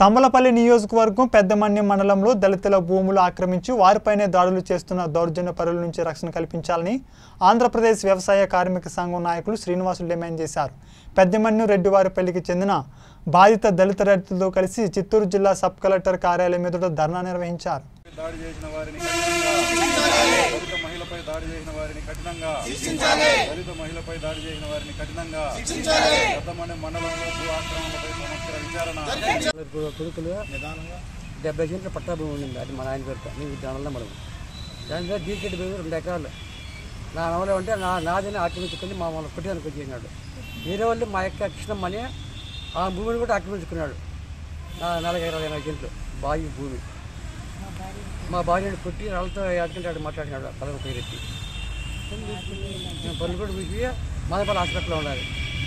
తంబలపల్లి నియోజకవర్గం పెద్దమన్యం మండలంలో దళితుల భూములు ఆక్రమించి వారిపైనే దాడులు చేస్తున్న దౌర్జన్య పరుల నుంచి రక్షణ కల్పించాలని ఆంధ్రప్రదేశ్ వ్యవసాయ కార్మిక సంఘం నాయకులు శ్రీనివాసులు డిమాండ్ చేశారు పెద్దమన్యం రెడ్డివారిపల్లికి చెందిన బాధిత దళిత రైతులతో కలిసి చిత్తూరు జిల్లా సబ్ కలెక్టర్ కార్యాలయం ఎదుట ధర్నా నిర్వహించారు దాడి చేసిన వారిని కఠినంగా దళిత మహిళపై దాడి చేసిన వారిని కఠినంగా దళిత మహిళపై దాడి చేసిన వారిని కఠినంగా పెద్దమణి మండలంలో భూ ఆక్రమణలపై సమగ్ర విచారణ కొ- కొడుకులు డెబ్బై సెంట్లు పట్టా భూమి ఉండింది అది మా నాయన పేరుతో మీ విధానంలో మనం దాని మీద డీకెట్ భూమి రెండు ఎకరాలు నా నవలో అంటే నా నాదని ఆక్రమించుకొని మా మన కుటుంబానికి వచ్చేసినాడు వేరే వాళ్ళు మా యొక్క కృష్ణమ్మని ఆ భూమిని కూడా ఆక్రమించుకున్నాడు నా నాలుగు ఎకరాలు ఎనభై సెంట్లు బావి భూమి మా భార్యని కొట్టి వాళ్ళతో ఆడుకుంటాడు మాట్లాడినాడు కలవ పేరెత్తి పనులు కూడా వీటి మాదపల్లి హాస్పిటల్లో ఉండాలి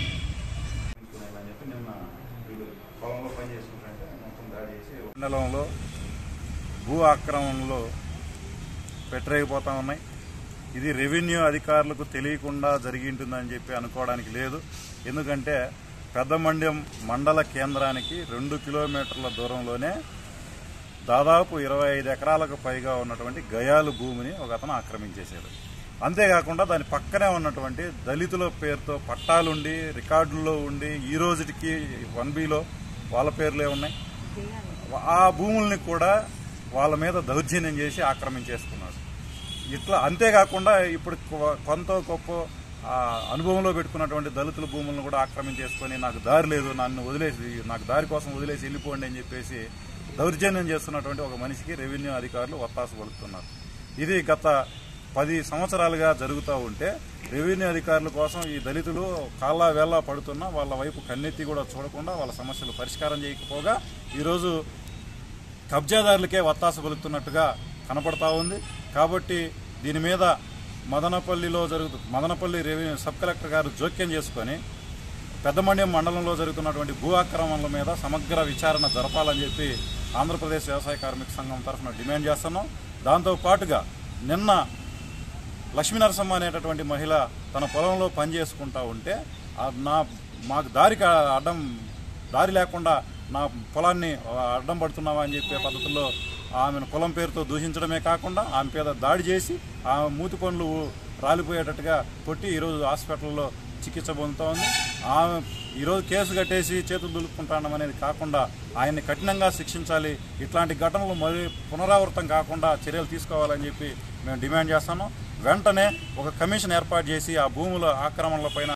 అని చెప్పి నిన్న వీళ్ళు పొలంలో పని చేసుకుంటుంటే మొత్తం దాడి చేసి మండలంలో భూ ఆక్రమణలో పెట్టరేగిపోతా ఉన్నాయి ఇది రెవెన్యూ అధికారులకు తెలియకుండా జరిగి ఉంటుందని చెప్పి అనుకోవడానికి లేదు ఎందుకంటే పెద్దమండ్యం మండల కేంద్రానికి రెండు కిలోమీటర్ల దూరంలోనే దాదాపు ఇరవై ఐదు ఎకరాలకు పైగా ఉన్నటువంటి గయాలు భూమిని ఒక అతను ఆక్రమించేశాడు అంతేకాకుండా దాని పక్కనే ఉన్నటువంటి దళితుల పేరుతో పట్టాలుండి రికార్డుల్లో ఉండి ఈ రోజుకి వన్ బిలో వాళ్ళ పేర్లే ఉన్నాయి ఆ భూముల్ని కూడా వాళ్ళ మీద దౌర్జన్యం చేసి ఆక్రమించేసుకున్నాడు ఇట్లా అంతేకాకుండా ఇప్పుడు కొ- కొంత గొప్ప ఆ, అనుభవంలో పెట్టుకున్నటువంటి దళితుల భూములను కూడా ఆక్రమించేసుకొని నాకు దారి లేదు నన్ను వదిలేసి నాకు దారి కోసం వదిలేసి వెళ్ళిపోండి అని చెప్పేసి దౌర్జన్యం చేస్తున్నటువంటి ఒక మనిషికి రెవెన్యూ అధికారులు ఒత్తాస పలుకుతున్నారు ఇది గత పది సంవత్సరాలుగా జరుగుతూ ఉంటే రెవెన్యూ అధికారుల కోసం ఈ దళితులు కాళ్ళ వేళ్ళ పడుతున్నా వాళ్ళ వైపు కన్నెత్తి కూడా చూడకుండా వాళ్ళ సమస్యలు పరిష్కారం చేయకపోగా ఈరోజు కబ్జాదారులకే వత్తాస పలుకుతున్నట్టుగా కనపడతా ఉంది కాబట్టి దీని మీద మదనపల్లిలో జరుగుతు మదనపల్లి రెవెన్యూ సబ్ కలెక్టర్ గారు జోక్యం చేసుకొని పెద్దమండ్యం మండలంలో జరుగుతున్నటువంటి భూ ఆక్రమణల మీద సమగ్ర విచారణ జరపాలని చెప్పి ఆంధ్రప్రదేశ్ వ్యవసాయ కార్మిక సంఘం తరఫున డిమాండ్ చేస్తున్నాం దాంతో పాటుగా నిన్న లక్ష్మీ నరసమ్మ అనేటటువంటి మహిళ తన పొలంలో పని చేసుకుంటా ఉంటే ఆ నా మాకు దారికి అడ్డం దారి లేకుండా నా పొలాన్ని అడ్డం పడుతున్నావా అని చెప్పే పద్ధతుల్లో ఆమెను పొలం పేరుతో దూషించడమే కాకుండా ఆమె మీద దాడి చేసి ఆ మూతి పనులు రాలిపోయేటట్టుగా కొట్టి ఈరోజు హాస్పిటల్లో చికిత్స పొందుతూ ఉంది ఆమె ఈరోజు కేసు కట్టేసి చేతులు దులుపుకుంటాం అనేది కాకుండా ఆయన్ని కఠినంగా శిక్షించాలి ఇట్లాంటి ఘటనలు మరీ పునరావృతం కాకుండా చర్యలు తీసుకోవాలని చెప్పి మేము డిమాండ్ చేస్తున్నాం వెంటనే ఒక కమిషన్ ఏర్పాటు చేసి ఆ భూముల ఆక్రమణల పైన